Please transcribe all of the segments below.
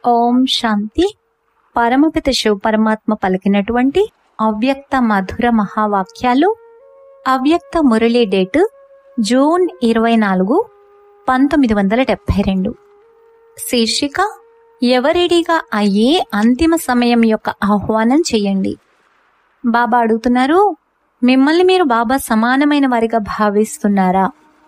ఓం శాంతి పరమపిత శివ పరమాత్మ పలికినటువంటి అవ్యక్త మధుర మహావాక్యాలు అవ్యక్త మురళి డేట్ జూన్ ఇరవై నాలుగు పంతొమ్మిది వందల డెబ్బై రెండు శీర్షిక ఎవరెడీగా అయ్యే అంతిమ సమయం యొక్క ఆహ్వానం చెయ్యండి బాబా అడుగుతున్నారు మిమ్మల్ని మీరు బాబా సమానమైన వారిగా భావిస్తున్నారా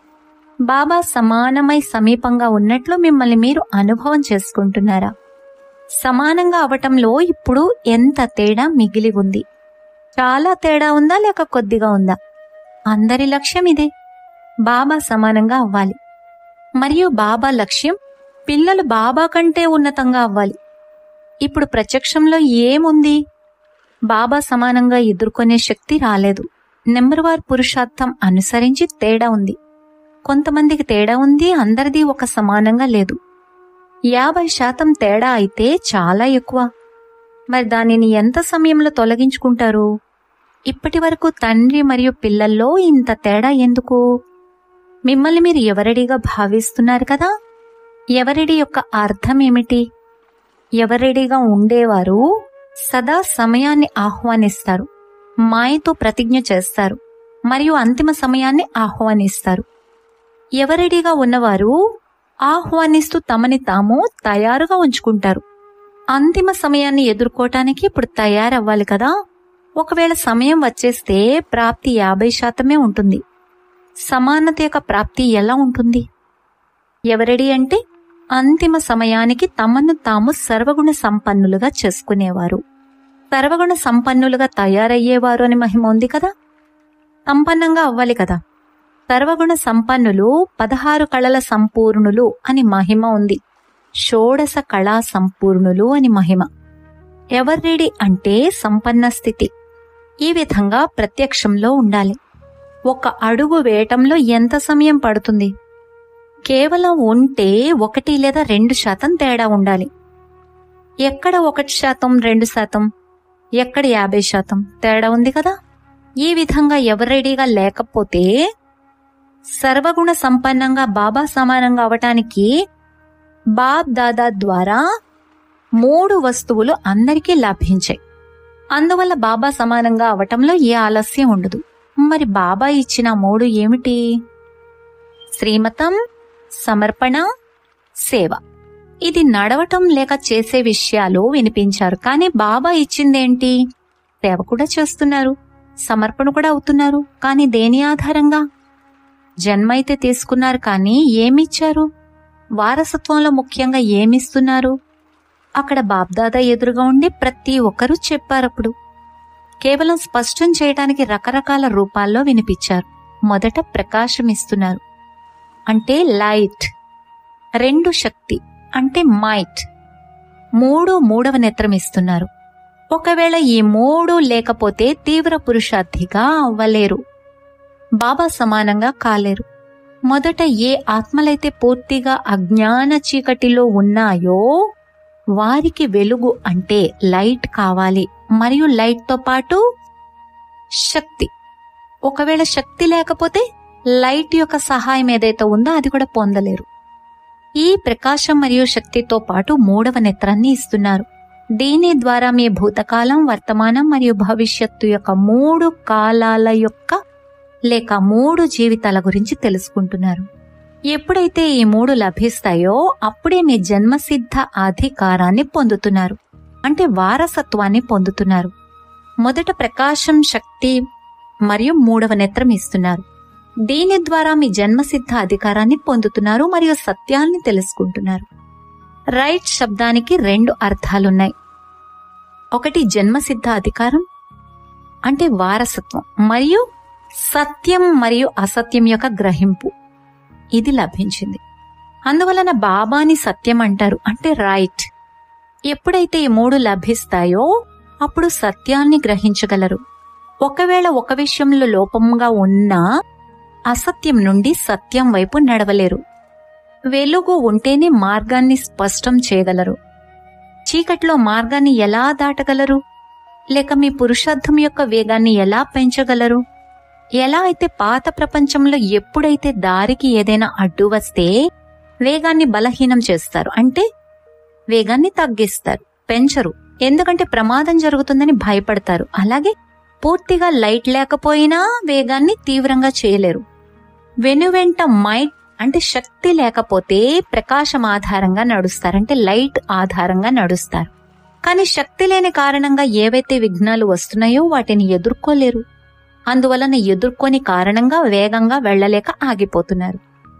బాబా సమానమై సమీపంగా ఉన్నట్లు మిమ్మల్ని మీరు అనుభవం చేసుకుంటున్నారా సమానంగా అవటంలో ఇప్పుడు ఎంత తేడా మిగిలి ఉంది చాలా తేడా ఉందా లేక కొద్దిగా ఉందా అందరి లక్ష్యం ఇదే బాబా సమానంగా అవ్వాలి మరియు బాబా లక్ష్యం పిల్లలు బాబా కంటే ఉన్నతంగా అవ్వాలి ఇప్పుడు ప్రత్యక్షంలో ఏముంది బాబా సమానంగా ఎదుర్కొనే శక్తి రాలేదు నెంబర్ వార్ పురుషార్థం అనుసరించి తేడా ఉంది కొంతమందికి తేడా ఉంది అందరిది ఒక సమానంగా లేదు యాభై శాతం తేడా అయితే చాలా ఎక్కువ మరి దానిని ఎంత సమయంలో తొలగించుకుంటారు ఇప్పటి వరకు తండ్రి మరియు పిల్లల్లో ఇంత తేడా ఎందుకు మిమ్మల్ని మీరు ఎవరెడీగా భావిస్తున్నారు కదా ఎవరెడి యొక్క అర్థం ఏమిటి ఎవరెడీగా ఉండేవారు సదా సమయాన్ని ఆహ్వానిస్తారు మాయతో ప్రతిజ్ఞ చేస్తారు మరియు అంతిమ సమయాన్ని ఆహ్వానిస్తారు ఎవరెడీగా ఉన్నవారు ఆహ్వానిస్తూ తమని తాము తయారుగా ఉంచుకుంటారు అంతిమ సమయాన్ని ఎదుర్కోవటానికి ఇప్పుడు తయారవ్వాలి కదా ఒకవేళ సమయం వచ్చేస్తే ప్రాప్తి యాభై శాతమే ఉంటుంది సమానత యొక్క ప్రాప్తి ఎలా ఉంటుంది ఎవరెడి అంటే అంతిమ సమయానికి తమను తాము సర్వగుణ సంపన్నులుగా చేసుకునేవారు సర్వగుణ సంపన్నులుగా తయారయ్యేవారు అని మహిమ ఉంది కదా సంపన్నంగా అవ్వాలి కదా సర్వగుణ సంపన్నులు పదహారు కళల సంపూర్ణులు అని మహిమ ఉంది షోడశ కళా సంపూర్ణులు అని మహిమ ఎవర్రెడి అంటే సంపన్న స్థితి ఈ విధంగా ప్రత్యక్షంలో ఉండాలి ఒక అడుగు వేయటంలో ఎంత సమయం పడుతుంది కేవలం ఉంటే ఒకటి లేదా రెండు శాతం తేడా ఉండాలి ఎక్కడ ఒకటి శాతం రెండు శాతం ఎక్కడ యాభై శాతం తేడా ఉంది కదా ఈ విధంగా ఎవరెడీగా లేకపోతే సర్వగుణ సంపన్నంగా బాబా సమానంగా అవటానికి బాబ్ దాదా ద్వారా మూడు వస్తువులు అందరికీ లభించాయి అందువల్ల బాబా సమానంగా అవటంలో ఏ ఆలస్యం ఉండదు మరి బాబా ఇచ్చిన మూడు ఏమిటి శ్రీమతం సమర్పణ సేవ ఇది నడవటం లేక చేసే విషయాలు వినిపించారు కానీ బాబా ఇచ్చిందేంటి సేవ కూడా చేస్తున్నారు సమర్పణ కూడా అవుతున్నారు కానీ దేని ఆధారంగా జన్మ అయితే తీసుకున్నారు కానీ ఏమిచ్చారు వారసత్వంలో ముఖ్యంగా ఏమిస్తున్నారు అక్కడ బాబ్దాదా ఎదురుగా ఉండి ప్రతి ఒక్కరూ చెప్పారప్పుడు కేవలం స్పష్టం చేయడానికి రకరకాల రూపాల్లో వినిపించారు మొదట ప్రకాశం ఇస్తున్నారు అంటే లైట్ రెండు శక్తి అంటే మైట్ మూడు మూడవ నేత్రం ఇస్తున్నారు ఒకవేళ ఈ మూడు లేకపోతే తీవ్ర పురుషార్థిగా అవ్వలేరు బాబా సమానంగా కాలేరు మొదట ఏ ఆత్మలైతే పూర్తిగా అజ్ఞాన చీకటిలో ఉన్నాయో వారికి వెలుగు అంటే లైట్ కావాలి మరియు లైట్తో పాటు శక్తి ఒకవేళ శక్తి లేకపోతే లైట్ యొక్క సహాయం ఏదైతే ఉందో అది కూడా పొందలేరు ఈ ప్రకాశం మరియు శక్తితో పాటు మూడవ నేత్రాన్ని ఇస్తున్నారు దీని ద్వారా మీ భూతకాలం వర్తమానం మరియు భవిష్యత్తు యొక్క మూడు కాలాల యొక్క లేక మూడు జీవితాల గురించి తెలుసుకుంటున్నారు ఎప్పుడైతే ఈ మూడు లభిస్తాయో అప్పుడే మీ జన్మసిద్ధ అధికారాన్ని పొందుతున్నారు అంటే వారసత్వాన్ని పొందుతున్నారు మొదట ప్రకాశం శక్తి మరియు మూడవ నేత్రం ఇస్తున్నారు దీని ద్వారా మీ జన్మసిద్ధ అధికారాన్ని పొందుతున్నారు మరియు సత్యాల్ని తెలుసుకుంటున్నారు రైట్ శబ్దానికి రెండు అర్థాలున్నాయి ఒకటి జన్మసిద్ధ అధికారం అంటే వారసత్వం మరియు సత్యం మరియు అసత్యం యొక్క గ్రహింపు ఇది లభించింది అందువలన బాబాని సత్యం అంటారు అంటే రైట్ ఎప్పుడైతే ఈ మూడు లభిస్తాయో అప్పుడు సత్యాన్ని గ్రహించగలరు ఒకవేళ ఒక విషయంలో లోపంగా ఉన్నా అసత్యం నుండి సత్యం వైపు నడవలేరు వెలుగు ఉంటేనే మార్గాన్ని స్పష్టం చేయగలరు చీకట్లో మార్గాన్ని ఎలా దాటగలరు లేక మీ పురుషార్థం యొక్క వేగాన్ని ఎలా పెంచగలరు ఎలా అయితే పాత ప్రపంచంలో ఎప్పుడైతే దారికి ఏదైనా అడ్డు వస్తే వేగాన్ని బలహీనం చేస్తారు అంటే వేగాన్ని తగ్గిస్తారు పెంచరు ఎందుకంటే ప్రమాదం జరుగుతుందని భయపడతారు అలాగే పూర్తిగా లైట్ లేకపోయినా వేగాన్ని తీవ్రంగా చేయలేరు వెనువెంట మైట్ అంటే శక్తి లేకపోతే ప్రకాశం ఆధారంగా నడుస్తారు అంటే లైట్ ఆధారంగా నడుస్తారు కానీ శక్తి లేని కారణంగా ఏవైతే విఘ్నాలు వస్తున్నాయో వాటిని ఎదుర్కోలేరు అందువలన ఎదుర్కొని కారణంగా వేగంగా వెళ్ళలేక ఆగిపోతున్నారు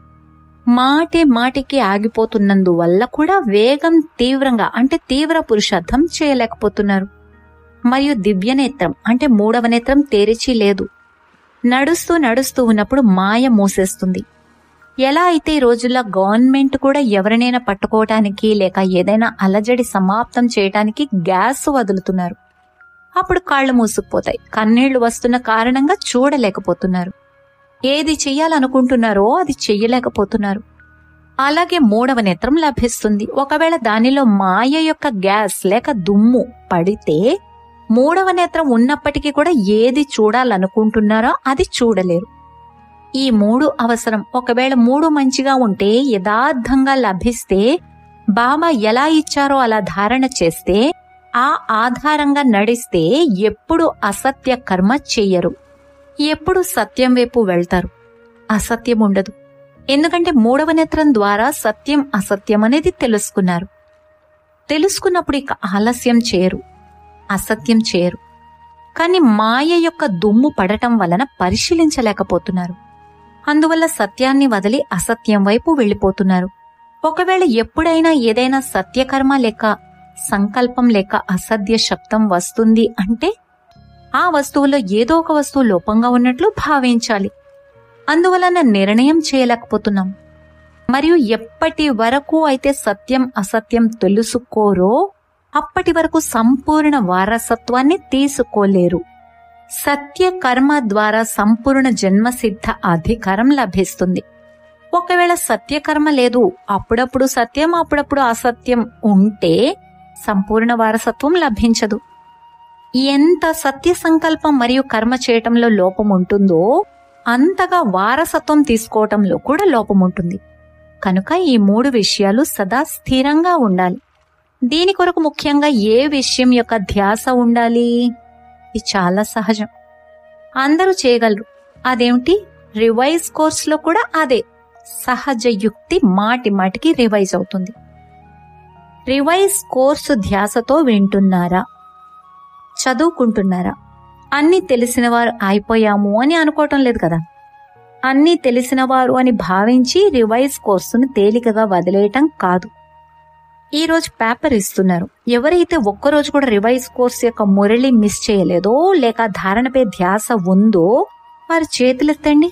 మాటే మాటికి ఆగిపోతున్నందువల్ల కూడా వేగం తీవ్రంగా అంటే తీవ్ర పురుషార్థం చేయలేకపోతున్నారు మరియు దివ్యనేత్రం అంటే మూడవ నేత్రం తెరిచి లేదు నడుస్తూ నడుస్తూ ఉన్నప్పుడు మాయ మూసేస్తుంది ఎలా అయితే ఈ రోజుల్లో గవర్నమెంట్ కూడా ఎవరినైనా పట్టుకోవటానికి లేక ఏదైనా అలజడి సమాప్తం చేయటానికి గ్యాస్ వదులుతున్నారు అప్పుడు కాళ్ళు మూసుకుపోతాయి కన్నీళ్లు వస్తున్న కారణంగా చూడలేకపోతున్నారు ఏది చెయ్యాలనుకుంటున్నారో అది చెయ్యలేకపోతున్నారు అలాగే మూడవ నేత్రం లభిస్తుంది ఒకవేళ దానిలో మాయ యొక్క గ్యాస్ లేక దుమ్ము పడితే మూడవ నేత్రం ఉన్నప్పటికీ కూడా ఏది చూడాలనుకుంటున్నారో అది చూడలేరు ఈ మూడు అవసరం ఒకవేళ మూడు మంచిగా ఉంటే యథార్థంగా లభిస్తే బాబా ఎలా ఇచ్చారో అలా ధారణ చేస్తే ఆ ఆధారంగా నడిస్తే ఎప్పుడు అసత్య కర్మ చెయ్యరు ఎప్పుడు సత్యం వైపు వెళ్తారు అసత్యం ఉండదు ఎందుకంటే మూడవ నేత్రం ద్వారా సత్యం అసత్యం అనేది తెలుసుకున్నారు తెలుసుకున్నప్పుడు ఇక ఆలస్యం చేయరు అసత్యం చేయరు కానీ మాయ యొక్క దుమ్ము పడటం వలన పరిశీలించలేకపోతున్నారు అందువల్ల సత్యాన్ని వదిలి అసత్యం వైపు వెళ్ళిపోతున్నారు ఒకవేళ ఎప్పుడైనా ఏదైనా సత్యకర్మ లేక సంకల్పం లేక అసత్య శబ్దం వస్తుంది అంటే ఆ వస్తువులో ఏదో ఒక వస్తువు లోపంగా ఉన్నట్లు భావించాలి అందువలన నిర్ణయం చేయలేకపోతున్నాం మరియు ఎప్పటి వరకు అయితే సత్యం అసత్యం తెలుసుకోరో అప్పటి వరకు సంపూర్ణ వారసత్వాన్ని తీసుకోలేరు సత్య కర్మ ద్వారా సంపూర్ణ జన్మసిద్ధ అధికారం లభిస్తుంది ఒకవేళ సత్యకర్మ లేదు అప్పుడప్పుడు సత్యం అప్పుడప్పుడు అసత్యం ఉంటే సంపూర్ణ వారసత్వం లభించదు ఎంత సత్య సంకల్పం మరియు కర్మ చేయటంలో లోపం ఉంటుందో అంతగా వారసత్వం తీసుకోవటంలో కూడా లోపం ఉంటుంది కనుక ఈ మూడు విషయాలు సదా స్థిరంగా ఉండాలి దీని కొరకు ముఖ్యంగా ఏ విషయం యొక్క ధ్యాస ఉండాలి ఇది చాలా సహజం అందరూ చేయగలరు అదేమిటి రివైజ్ కోర్సులో కూడా అదే సహజ యుక్తి మాటి మాటికి రివైజ్ అవుతుంది రివైజ్ కోర్సు ధ్యాసతో వింటున్నారా చదువుకుంటున్నారా అన్నీ తెలిసిన వారు అయిపోయాము అని అనుకోవటం లేదు కదా అన్నీ తెలిసిన వారు అని భావించి రివైజ్ కోర్సును తేలికగా వదిలేయటం కాదు ఈ రోజు పేపర్ ఇస్తున్నారు ఎవరైతే ఒక్కరోజు కూడా రివైజ్ కోర్స్ యొక్క మురళి మిస్ చేయలేదో లేక ధారణపై ధ్యాస ఉందో వారి చేతులెత్తండి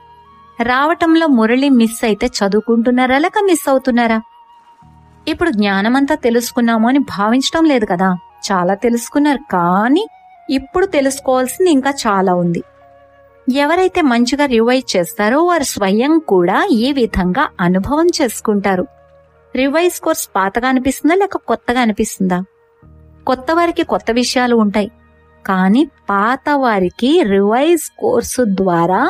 రావటంలో మురళి మిస్ అయితే చదువుకుంటున్నారా లేక మిస్ అవుతున్నారా ఇప్పుడు జ్ఞానమంతా తెలుసుకున్నాము అని భావించటం లేదు కదా చాలా తెలుసుకున్నారు కానీ ఇప్పుడు తెలుసుకోవాల్సింది ఇంకా చాలా ఉంది ఎవరైతే మంచిగా రివైజ్ చేస్తారో వారు స్వయం కూడా ఈ విధంగా అనుభవం చేసుకుంటారు రివైజ్ కోర్స్ పాతగా అనిపిస్తుందా లేక కొత్తగా అనిపిస్తుందా కొత్త వారికి కొత్త విషయాలు ఉంటాయి కానీ పాత వారికి రివైజ్ కోర్సు ద్వారా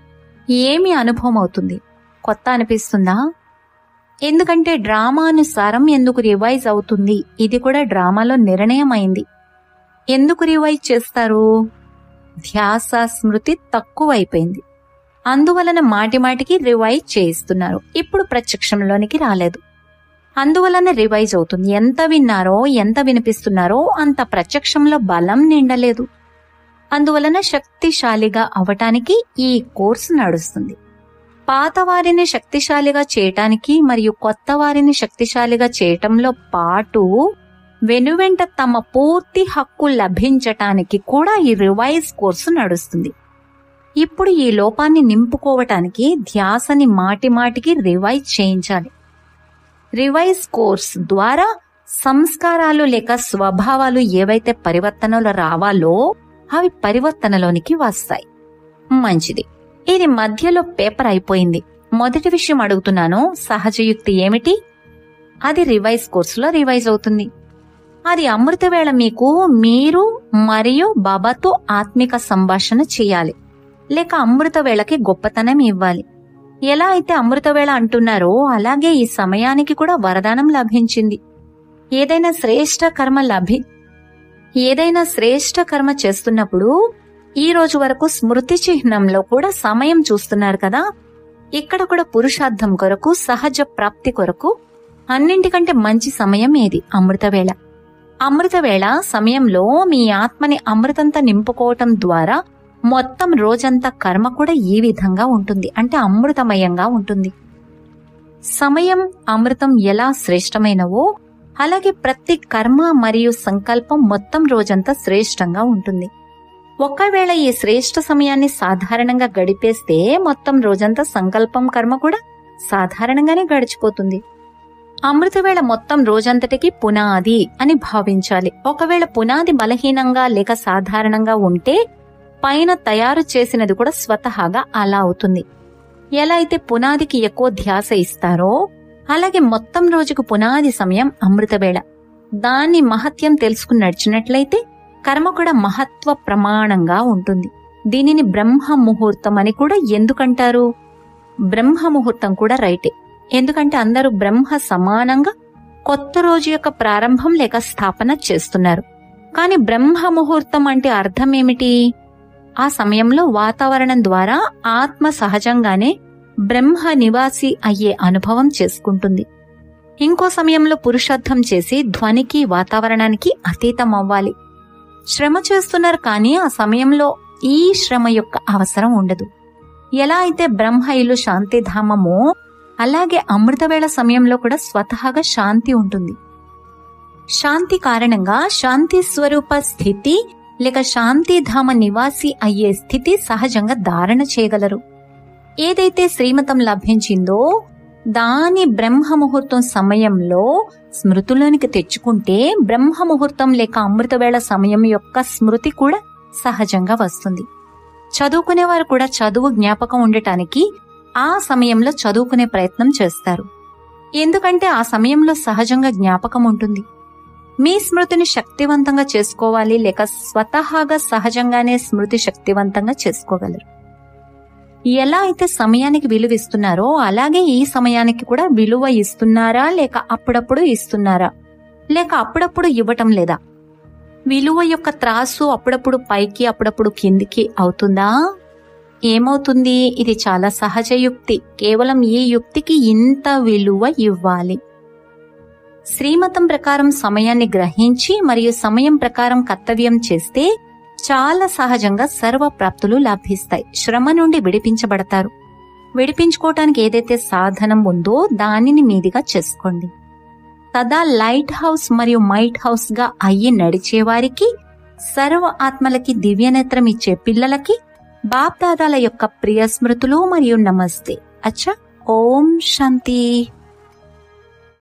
ఏమి అనుభవం అవుతుంది కొత్త అనిపిస్తుందా ఎందుకంటే డ్రామానుసారం ఎందుకు రివైజ్ అవుతుంది ఇది కూడా డ్రామాలో నిర్ణయం అయింది ఎందుకు రివైజ్ చేస్తారు ధ్యాస స్మృతి తక్కువైపోయింది అందువలన మాటి మాటికి రివైజ్ చేయిస్తున్నారు ఇప్పుడు ప్రత్యక్షంలోనికి రాలేదు అందువలన రివైజ్ అవుతుంది ఎంత విన్నారో ఎంత వినిపిస్తున్నారో అంత ప్రత్యక్షంలో బలం నిండలేదు అందువలన శక్తిశాలిగా అవటానికి ఈ కోర్సు నడుస్తుంది పాత వారిని శక్తిశాలిగా చేయటానికి మరియు కొత్త వారిని శక్తిశాలిగా చేయటంలో పాటు వెనువెంట తమ పూర్తి హక్కు లభించటానికి కూడా ఈ రివైజ్ కోర్సు నడుస్తుంది ఇప్పుడు ఈ లోపాన్ని నింపుకోవటానికి ధ్యాసని మాటి మాటికి రివైజ్ చేయించాలి రివైజ్ కోర్స్ ద్వారా సంస్కారాలు లేక స్వభావాలు ఏవైతే పరివర్తనలు రావాలో అవి పరివర్తనలోనికి వస్తాయి మంచిది ఇది మధ్యలో పేపర్ అయిపోయింది మొదటి విషయం అడుగుతున్నాను సహజయుక్తి ఏమిటి అది రివైజ్ కోర్సులో రివైజ్ అవుతుంది అది అమృతవేళ మీకు మీరు మరియు బాబాతో ఆత్మిక సంభాషణ చేయాలి లేక అమృతవేళకి గొప్పతనం ఇవ్వాలి ఎలా అయితే అమృతవేళ అంటున్నారో అలాగే ఈ సమయానికి కూడా వరదానం లభించింది ఏదైనా శ్రేష్ట కర్మ లభి ఏదైనా శ్రేష్ట కర్మ చేస్తున్నప్పుడు ఈ రోజు వరకు స్మృతి చిహ్నంలో కూడా సమయం చూస్తున్నారు కదా ఇక్కడ కూడా పురుషార్థం కొరకు సహజ ప్రాప్తి కొరకు అన్నింటికంటే మంచి సమయం ఏది అమృతవేళ అమృతవేళ సమయంలో మీ ఆత్మని అమృతంతో నింపుకోవటం ద్వారా మొత్తం రోజంతా కర్మ కూడా ఈ విధంగా ఉంటుంది అంటే అమృతమయంగా ఉంటుంది సమయం అమృతం ఎలా శ్రేష్టమైనవో అలాగే ప్రతి కర్మ మరియు సంకల్పం మొత్తం రోజంతా శ్రేష్టంగా ఉంటుంది ఒకవేళ ఈ శ్రేష్ట సమయాన్ని సాధారణంగా గడిపేస్తే మొత్తం రోజంతా సంకల్పం కర్మ కూడా సాధారణంగానే గడిచిపోతుంది అమృతవేళ మొత్తం రోజంతటికి పునాది అని భావించాలి ఒకవేళ పునాది బలహీనంగా లేక సాధారణంగా ఉంటే పైన తయారు చేసినది కూడా స్వతహాగా అలా అవుతుంది ఎలా అయితే పునాదికి ఎక్కువ ధ్యాస ఇస్తారో అలాగే మొత్తం రోజుకు పునాది సమయం అమృతవేళ దాన్ని మహత్యం తెలుసుకుని నడిచినట్లయితే కర్మ కూడా మహత్వ ప్రమాణంగా ఉంటుంది దీనిని బ్రహ్మ ముహూర్తం అని కూడా ఎందుకంటారు బ్రహ్మ ముహూర్తం కూడా రైటే ఎందుకంటే అందరూ బ్రహ్మ సమానంగా కొత్త రోజు యొక్క ప్రారంభం లేక స్థాపన చేస్తున్నారు కానీ బ్రహ్మ ముహూర్తం అంటే అర్థం ఏమిటి ఆ సమయంలో వాతావరణం ద్వారా ఆత్మ సహజంగానే బ్రహ్మ నివాసి అయ్యే అనుభవం చేసుకుంటుంది ఇంకో సమయంలో పురుషార్థం చేసి ధ్వనికి వాతావరణానికి అతీతం అవ్వాలి శ్రమ చేస్తున్నారు కానీ ఆ సమయంలో ఈ శ్రమ యొక్క అవసరం ఉండదు ఎలా అయితే బ్రహ్మ ఇల్లు శాంతిధామమో అలాగే అమృతవేళ సమయంలో కూడా స్వతహాగా శాంతి ఉంటుంది శాంతి కారణంగా శాంతి స్వరూప స్థితి లేక శాంతిధామ నివాసి అయ్యే స్థితి సహజంగా ధారణ చేయగలరు ఏదైతే శ్రీమతం లభించిందో దాని బ్రహ్మ ముహూర్తం సమయంలో స్మృతిలోనికి తెచ్చుకుంటే బ్రహ్మ ముహూర్తం లేక అమృతవేళ సమయం యొక్క స్మృతి కూడా సహజంగా వస్తుంది చదువుకునేవారు కూడా చదువు జ్ఞాపకం ఉండటానికి ఆ సమయంలో చదువుకునే ప్రయత్నం చేస్తారు ఎందుకంటే ఆ సమయంలో సహజంగా జ్ఞాపకం ఉంటుంది మీ స్మృతిని శక్తివంతంగా చేసుకోవాలి లేక స్వతహాగా సహజంగానే స్మృతి శక్తివంతంగా చేసుకోగలరు ఎలా అయితే సమయానికి విలువ ఇస్తున్నారో అలాగే ఈ సమయానికి కూడా విలువ ఇస్తున్నారా లేక అప్పుడప్పుడు ఇస్తున్నారా లేక అప్పుడప్పుడు ఇవ్వటం లేదా విలువ యొక్క త్రాసు అప్పుడప్పుడు పైకి అప్పుడప్పుడు కిందికి అవుతుందా ఏమవుతుంది ఇది చాలా సహజ యుక్తి కేవలం ఈ యుక్తికి ఇంత విలువ ఇవ్వాలి శ్రీమతం ప్రకారం సమయాన్ని గ్రహించి మరియు సమయం ప్రకారం కర్తవ్యం చేస్తే చాలా సహజంగా సర్వ ప్రాప్తులు లభిస్తాయి శ్రమ నుండి విడిపించబడతారు విడిపించుకోవటానికి ఏదైతే సాధనం ఉందో దానిని మీదిగా చేసుకోండి సదా లైట్ హౌస్ మరియు మైట్ హౌస్ గా అయ్యి నడిచేవారికి సర్వ ఆత్మలకి దివ్యనేత్రం ఇచ్చే పిల్లలకి బాప్దాదాల యొక్క ప్రియ స్మృతులు మరియు నమస్తే అచ్చా ఓం శాంతి